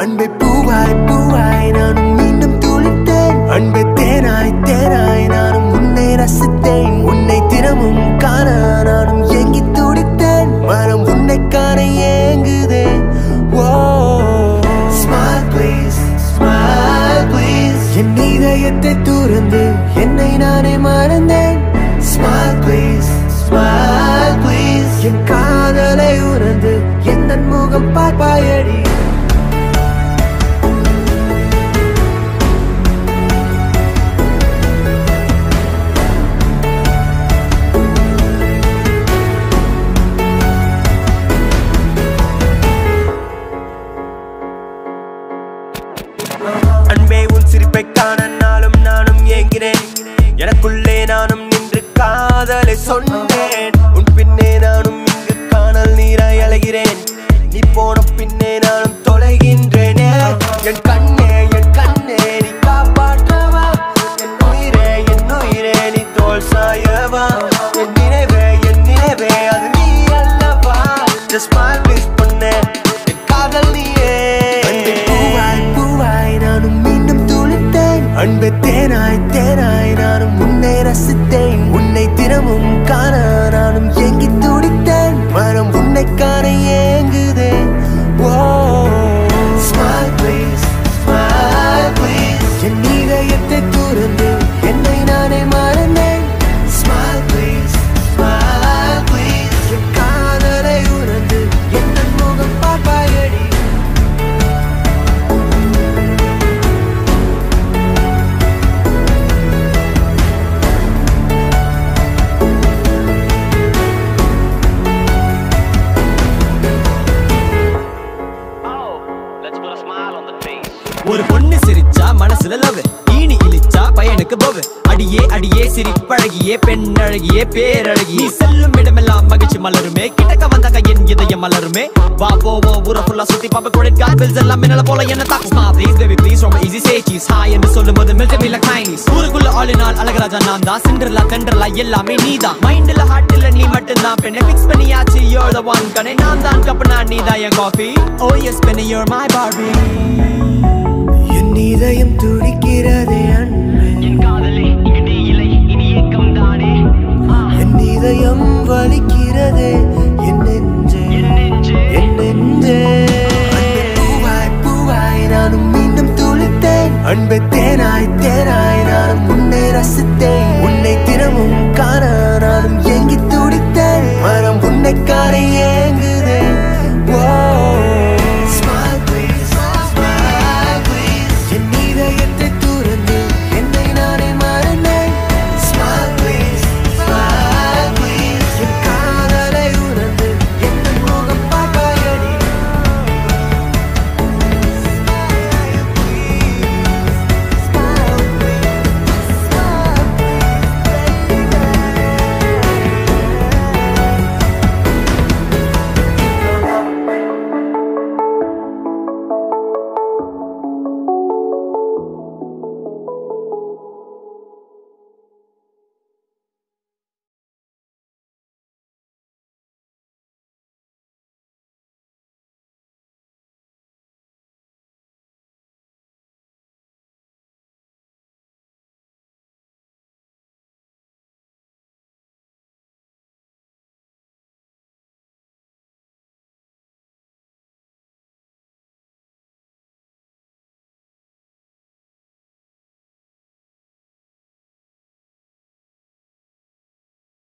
அன்பே பூவாய் பூவாய் நானும் மீண்டும் துளித்தேன் அன்பே தேனாய் தேனாய் நானும் உன்னை ரசித்தேன் உன்னை தினமும் காண நானும் ஏங்கி துடித்தேன் மனம் உன்னை காண ஏங்குதே ஓ ஸ்மைல் ப்ளீஸ் ஸ்மைல் ப்ளீஸ் என் இதயத்தை துறந்து என்னை நானே மறந்தேன் ஸ்மைல் ப்ளீஸ் ஸ்மைல் ப்ளீஸ் என் காதலை உணர்ந்து என் முகம் பார்ப்பாயடி அன்பே உன் சிரிப்பை காண நாளும் நானும் ஏங்கினேன் எனக்குள்ளே நானும் நின்று காதலை சொன்னேன் உன் பின்னே நானும் இங்கு காணல் நீராய் அலைகிறேன் நீ போன பின்னே நானும் தொலைகின்றேனே என் கண்ணே என் கண்ணே நீ காப்பாற்றவா என் உயிரே என் உயிரே நீ தோல் சாயவா என் நினைவே என் நினைவே அது நீ அல்லவா Just smile please பொண்ணே என் காதல் நீயே பூவாய் பூவாய் நானும் மீண்டும் துளித்தேன் அன்பே தேனாய் தேனாய் நானும் உன்னை ரசித்தேன் உன்னை தினமும் காண நானும் ஏங்கி துடித்தேன் மனம் உன்னை காண ஏங்குதே ஓ ஸ்மைல் ப்ளீஸ் ஸ்மைல் ப்ளீஸ் என் இதயத்தை துறந்து என்னை நானே மறந்தேன் ஸ்மைல் ப்ளீஸ் ஸ்மைல் ப்ளீஸ் என் காதலை உணர்ந்து என் முகம் பார்ப்பாயடி Let's put a smile on the face. ஒரு பொண்ணு சிரிச்சா மனசுல லவ் ஈனி இழிச்சா பையனுக்கு போவு அடியே அடியே சிரிப்பழகியே பெண் அழகியே பேரழகி நீ செல்லும் இடமெல்லாம் மகிழ்ச்சி மலருமே கிட்டக்க வந்தாக்க என் இதயம் மலருமே வா போவோம் ஊர ஃபுல்லா சுத்தி பாப்ப கிரெடிட் கார்டு பில்ஸ் எல்லாம் மின்னல போல என்ன தாக்கு ஸ்மா ப்ளீஸ் பேபி ப்ளீஸ் ரொம்ப ஈஸி சே சீஸ் ஹாய் என்று சொல்லும்போது மில்ட் மீ லைக் மைனிஸ் ஊருக்குள்ள ஆல் இன் ஆல் அழகராஜா நான் தான் சிண்டர்லா தெண்டர்லா எல்லாமே நீதான் மைண்ட்ல ஹார்ட்ல நீ மட்டும் தான் பெண்ணை ஃபிக்ஸ் பண்ணியாச்சு you're the one கனே நான் தான் கப்பனா நீ தான் என் காஃபி ஓ எஸ் பெண்ணே you're my Barbie என் இதயம் துடிக்கிறதே அன்பே என் காதலே இனி இல்லை இனி ஏக்கம் தானே ஆ, என் இதயம் வலிக்கிறதே என் நெஞ்சே என் நெஞ்சே என் நெஞ்சே அன்பே பூவாய் பூவாய் நானும் மீண்டும் துளித்தேன் அன்பே தேனாய் தேனாய்